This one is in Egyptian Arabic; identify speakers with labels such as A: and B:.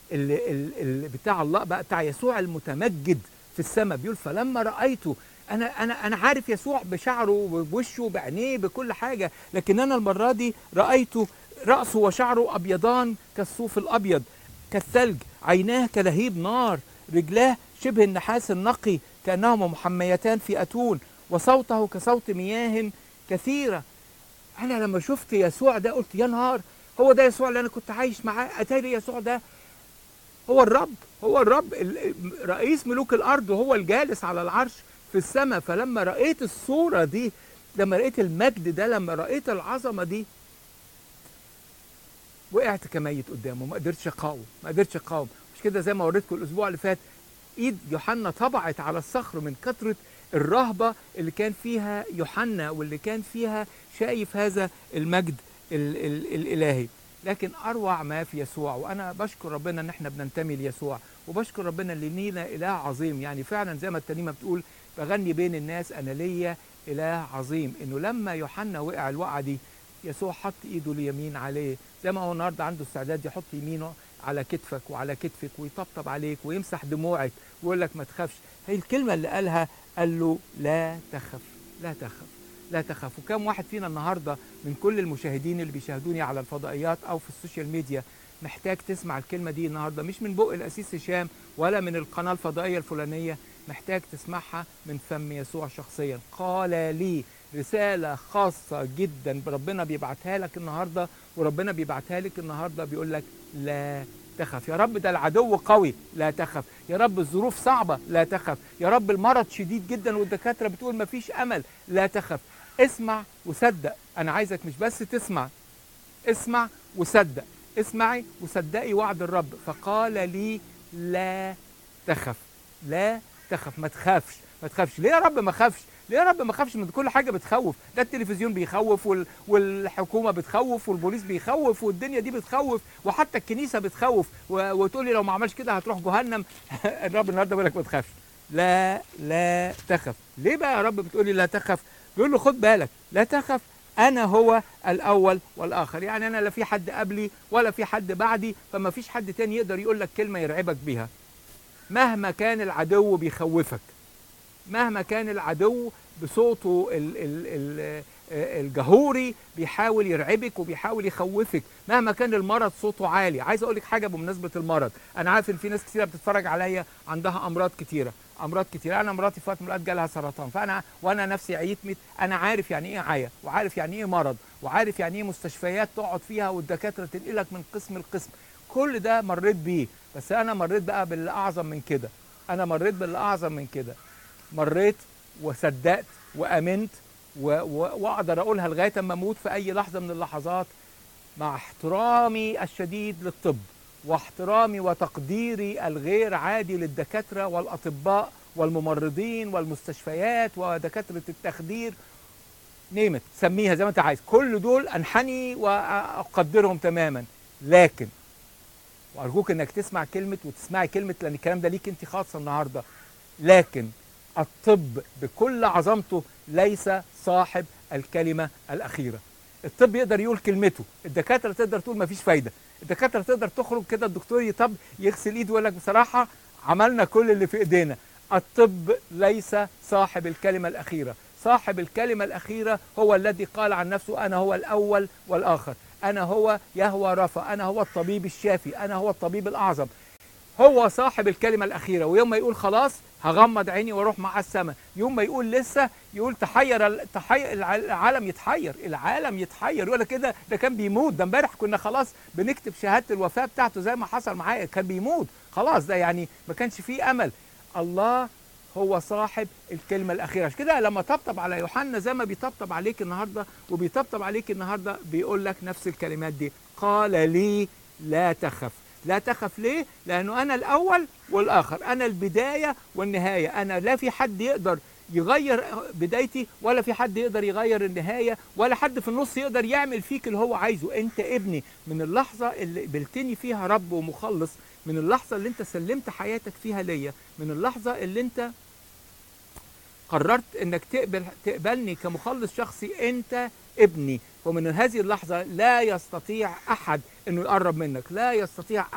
A: اللي, اللي بتاع الله بقى بتاع يسوع المتمجد في السماء بيقول فلما رايته انا انا انا عارف يسوع بشعره بوشه بعينيه بكل حاجه لكن انا المره دي رايته راسه وشعره ابيضان كالصوف الابيض كالثلج عيناه كلهيب نار رجلاه شبه النحاس النقي كانهما محميتان في اتون وصوته كصوت مياه كثيره انا لما شفت يسوع ده قلت يا نهار هو ده يسوع اللي انا كنت عايش معاه اتاري يسوع ده هو الرب هو الرب ال- رئيس ملوك الارض وهو الجالس على العرش في السماء فلما رأيت الصورة دي لما رأيت المجد ده لما رأيت العظمة دي وقعت كميت قدامه ما قدرتش اقاوم ما قدرتش اقاوم مش كده زي ما وريتكم الاسبوع اللي فات ايد يوحنا طبعت على الصخر من كثرة الرهبة اللي كان فيها يوحنا واللي كان فيها شايف هذا المجد ال ال الالهي لكن اروع ما في يسوع وانا بشكر ربنا ان احنا بننتمي ليسوع وبشكر ربنا اللي لينا اله عظيم يعني فعلا زي ما الترنيمه بتقول بغني بين الناس انا ليا اله عظيم انه لما يوحنا وقع الوقعه دي يسوع حط ايده اليمين عليه زي ما هو النهارده عنده استعداد يحط يمينه على كتفك وعلى كتفك ويطبطب عليك ويمسح دموعك ويقول لك ما تخافش هي الكلمه اللي قالها قال له لا تخف لا تخف لا تخف وكم واحد فينا النهارده من كل المشاهدين اللي بيشاهدوني على الفضائيات او في السوشيال ميديا محتاج تسمع الكلمه دي النهارده مش من بق الاسيس هشام ولا من القناه الفضائيه الفلانيه محتاج تسمعها من فم يسوع شخصيا قال لي رسالة خاصة جدا ربنا بيبعتها لك النهاردة وربنا بيبعتها لك النهاردة بيقول لك لا تخف يا رب ده العدو قوي لا تخف يا رب الظروف صعبة لا تخف يا رب المرض شديد جدا والدكاترة بتقول ما فيش أمل لا تخف اسمع وصدق أنا عايزك مش بس تسمع اسمع وصدق اسمعي وصدقي وعد الرب فقال لي لا تخف لا تخف ما تخافش ما تخافش ليه يا رب ما خافش ليه يا رب ما خافش من كل حاجه بتخوف ده التلفزيون بيخوف وال... والحكومه بتخوف والبوليس بيخوف والدنيا دي بتخوف وحتى الكنيسه بتخوف و... وتقول لي لو ما عملش كده هتروح جهنم الرب النهارده بيقول لك ما تخافش لا لا تخف ليه بقى يا رب بتقولي لا تخف بيقول له خد بالك لا تخف انا هو الاول والاخر يعني انا لا في حد قبلي ولا في حد بعدي فما فيش حد تاني يقدر يقول لك كلمه يرعبك بيها مهما كان العدو بيخوفك مهما كان العدو بصوته ال ال ال الجهوري بيحاول يرعبك وبيحاول يخوفك مهما كان المرض صوته عالي عايز اقول لك حاجه بمناسبه المرض انا عارف ان في ناس كتيره بتتفرج عليا عندها امراض كتيره امراض كتيره انا مراتي في وقت من الاوقات جالها سرطان فانا وانا نفسي عيت ميت انا عارف يعني ايه عيا وعارف يعني ايه مرض وعارف يعني ايه مستشفيات تقعد فيها والدكاتره تنقلك من قسم لقسم كل ده مريت بيه بس انا مريت بقى باللي اعظم من كده انا مريت باللي اعظم من كده مريت وصدقت وامنت واقدر اقولها لغايه اما اموت في اي لحظه من اللحظات مع احترامي الشديد للطب واحترامي وتقديري الغير عادي للدكاتره والاطباء والممرضين والمستشفيات ودكاتره التخدير نيمت سميها زي ما انت عايز كل دول انحني واقدرهم تماما لكن وارجوك انك تسمع كلمه وتسمعي كلمه لان الكلام ده ليك انت خاصه النهارده لكن الطب بكل عظمته ليس صاحب الكلمه الاخيره الطب يقدر يقول كلمته الدكاتره تقدر تقول مفيش فايده الدكاتره تقدر تخرج كده الدكتور يطب يغسل ايده ويقول لك بصراحه عملنا كل اللي في ايدينا الطب ليس صاحب الكلمه الاخيره صاحب الكلمه الاخيره هو الذي قال عن نفسه انا هو الاول والاخر انا هو يهوى رفا انا هو الطبيب الشافي انا هو الطبيب الاعظم هو صاحب الكلمة الأخيرة ويوم ما يقول خلاص هغمض عيني واروح مع السماء يوم ما يقول لسه يقول تحير تحير العالم يتحير العالم يتحير ولا كده ده كان بيموت ده امبارح كنا خلاص بنكتب شهادة الوفاة بتاعته زي ما حصل معايا كان بيموت خلاص ده يعني ما كانش فيه أمل الله هو صاحب الكلمة الأخيرة عشان كده لما طبطب على يوحنا زي ما بيطبطب عليك النهاردة وبيطبطب عليك النهاردة بيقول لك نفس الكلمات دي قال لي لا تخف لا تخف ليه؟ لأنه أنا الأول والآخر أنا البداية والنهاية أنا لا في حد يقدر يغير بدايتي ولا في حد يقدر يغير النهاية ولا حد في النص يقدر يعمل فيك اللي هو عايزه أنت ابني من اللحظة اللي قبلتني فيها رب ومخلص من اللحظة اللي أنت سلمت حياتك فيها ليا من اللحظة اللي أنت قررت انك تقبل تقبلني كمخلص شخصي انت ابني ومن هذه اللحظه لا يستطيع احد انه يقرب منك لا يستطيع